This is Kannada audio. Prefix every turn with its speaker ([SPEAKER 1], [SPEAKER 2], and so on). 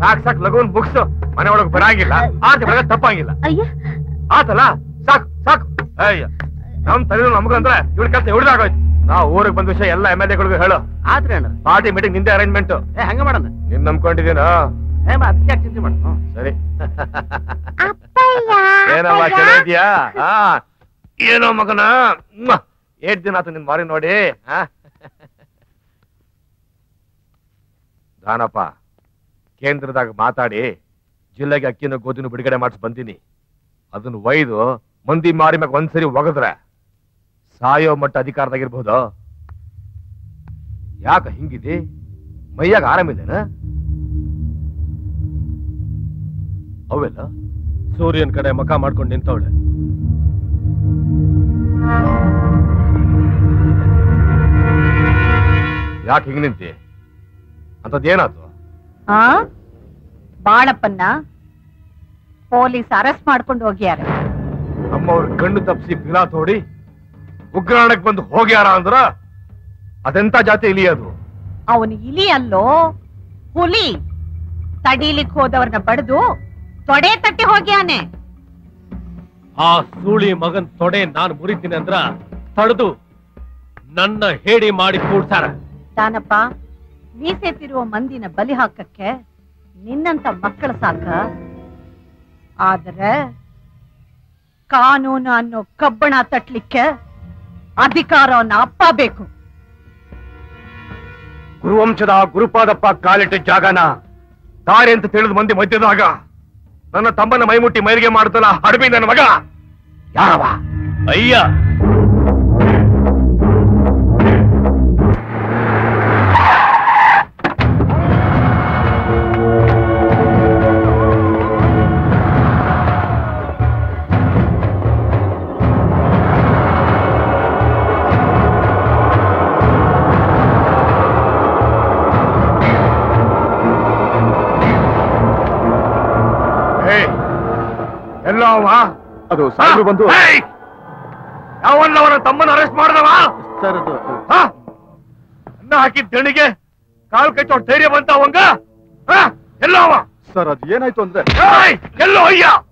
[SPEAKER 1] ಸಾಕ್ ಸಾಕ್ ಲಘುನ್ ಬುಕ್ಸ್ ಮನೆ ಒಳಗೆ ಬರಂಗಿಲ್ಲ ಆತ ಬೆಳಗ್ಗೆ ತಪ್ಪಂಗಿಲ್ಲ
[SPEAKER 2] ಅಯ್ಯ
[SPEAKER 1] ಆತಲ್ಲ ಸಾಕು ಸಾಕು ಅಯ್ಯ ನಮ್ ತಲೆ ನಮಗಂದ್ರೆ ಇವ್ರ ಕೆಲಸ ಹಿಡ್ದಾಗೋಯ್ತು ನಾವು ಊರಿಗೆ ಬಂದ ವಿಷಯ ಎಲ್ಲ ಎಮ್ ಎಲ್ ಎಗಳಿಗೂ ಹೇಳು
[SPEAKER 3] ಆದ್ರೆ ಅಣ್ಣ
[SPEAKER 1] ಪಾರ್ಟಿ ಮೀಟಿಂಗ್ ನಿಂದೆ ಅರೇಂಜ್ಮೆಂಟ್
[SPEAKER 3] ಏ ಹಂಗ ಮಾಡೋಣ
[SPEAKER 1] ನಿನ್ ನಂಬ್ಕೊಂಡಿದ್ದೀನೋ
[SPEAKER 3] ಏ ಬಾ, ಅದಕ್ಕೆ ಯಾಕೆ ಚಿಂತೆ ಮಾಡು ಹ್ಮ್.
[SPEAKER 1] ಸರಿ
[SPEAKER 2] ಅಪ್ಪಯ್ಯ
[SPEAKER 1] ಏನಮ್ಮ
[SPEAKER 2] ಅಪ್ಪಯ್ಯ.
[SPEAKER 1] ಚೆನ್ನಾಗಿದ್ಯಾ ಹಾ ಏನೋ ಮಗನ ಮ್ವಾ. ಏಟ್ ದಿನ ಆತು ನಿನ್ ಮಾರಿ ನೋಡಿ ಹಾ ದಾನಪ್ಪ ಕೇಂದ್ರದಾಗ ಮಾತಾಡಿ ಜಿಲ್ಲೆಗೆ ಅಕ್ಕಿನ ಗೋಧಿನ ಬಿಡುಗಡೆ ಮಾಡಿಸಿ ಬಂದೀನಿ ಅದನ್ನ ಒಯ್ದು ಮಂದಿ ಮಾರಿ ಮ್ಯಾಗ ಒಂದ್ಸರಿ ಒಗದ್ರೆ ಸಾಯೋ ಮಟ್ಟ ಅಧಿಕಾರದಾಗಿರ್ಬೋದು ಯಾಕ ಹಿಂಗಿದಿ ಮೈಯಾಗ ಆರಾಮಿಲ್ಲೇನ ಅವೆಲ್ಲ
[SPEAKER 4] ಸೂರ್ಯನ್ ಕಡೆ ಮಕ ಮಾಡ್ಕೊಂಡು ನಿಂತವಳೆ
[SPEAKER 1] ಯಾಕೆ ಹಿಂಗ್ ನಿಂತಿ ಅಂತದೇನಾತು
[SPEAKER 5] ಆ ಬಾಳಪ್ಪನ್ನ ಪೊಲೀಸ್ ಅರೆಸ್ಟ್ ಮಾಡ್ಕೊಂಡು ಹೋಗ್ಯಾರ
[SPEAKER 1] ನಮ್ಮವ್ರ ಕಣ್ಣು ತಪ್ಪಿಸಿ ಬಿಲಾ ತೋಡಿ ಉಗ್ರಾಣಕ್ ಬಂದು ಹೋಗ್ಯಾರ ಅಂದ್ರ ಅದೆಂತ ಜಾತಿ ಇಲಿಯೋದು
[SPEAKER 5] ಅವನು ಇಲಿ ಅಲ್ಲೋ ಹುಲಿ ತಡೀಲಿಕ್ ಹೋದವ್ರನ್ನ ಬಡ್ದು ತೊಡೆ ತಟ್ಟಿ ಹೋಗ್ಯಾನೆ
[SPEAKER 4] ಆ ಸೂಳಿ ಮಗನ್ ತೊಡೆ ನಾನು ಮುರಿತೀನಿ ಅಂದ್ರ ತಡೆದು ನನ್ನ ಹೇಡಿ ಮಾಡಿ ಕೂಡ್ಸಾರ
[SPEAKER 5] ದಾನಪ್ಪ ಮೀಸೆ ತಿರುವ ಮಂದಿನ ಬಲಿ ಹಾಕಕ್ಕೆ ನಿನ್ನಂತ ಮಕ್ಕಳ ಸಾಕ ಆದ್ರೆ ಕಾನೂನು ಅನ್ನೋ ಕಬ್ಬಣ ತಟ್ಲಿಕ್ಕೆ ಅಧಿಕಾರವನ್ನ ಅಪ್ಪ ಬೇಕು
[SPEAKER 1] ಗುರುವಂಶದ ಗುರುಪಾದಪ್ಪ ಕಾಲಿಟ್ಟ ಜಾಗನ ದಾರಿ ಅಂತ ತಿಳಿದು ಮಂದಿ ಮಧ್ಯದಾಗ ನನ್ನ ತಮ್ಮನ ಮೈಮುಟ್ಟಿ ಮೈಲಿಗೆ ಮಾಡ್ತಲ್ಲ ಹಡಬಿ ನನ್ನ ಮಗ ಯಾರವ
[SPEAKER 4] ಅಯ್ಯ
[SPEAKER 1] ಏಯ್, ಎಲ್ಲ ಅವ
[SPEAKER 6] ಅದು ಸಾಹೇಬ್ರು ಬಂದು
[SPEAKER 1] ಏಯ್! ಯಾವನ್ನ ಅವನ ತಮ್ಮನ ಅರೆಸ್ಟ್ ಮಾಡಿದವ
[SPEAKER 3] ಸರ್ ಅದು
[SPEAKER 1] ಹಾ? ಅನ್ನ ಹಾಕಿದ ದಣಿಗೆ ಕಾಲ್ ಕೈ ಧೈರ್ಯ ಬಂತ ಅವಂಗ ಹಾ? ಎಲ್ಲೋ ಅವ
[SPEAKER 6] ಸರ್ ಅದು ಏನಾಯ್ತು ಅಂದ್ರೆ
[SPEAKER 1] ಏಯ್! ಎಲ್ಲೋ ಅಯ್ಯ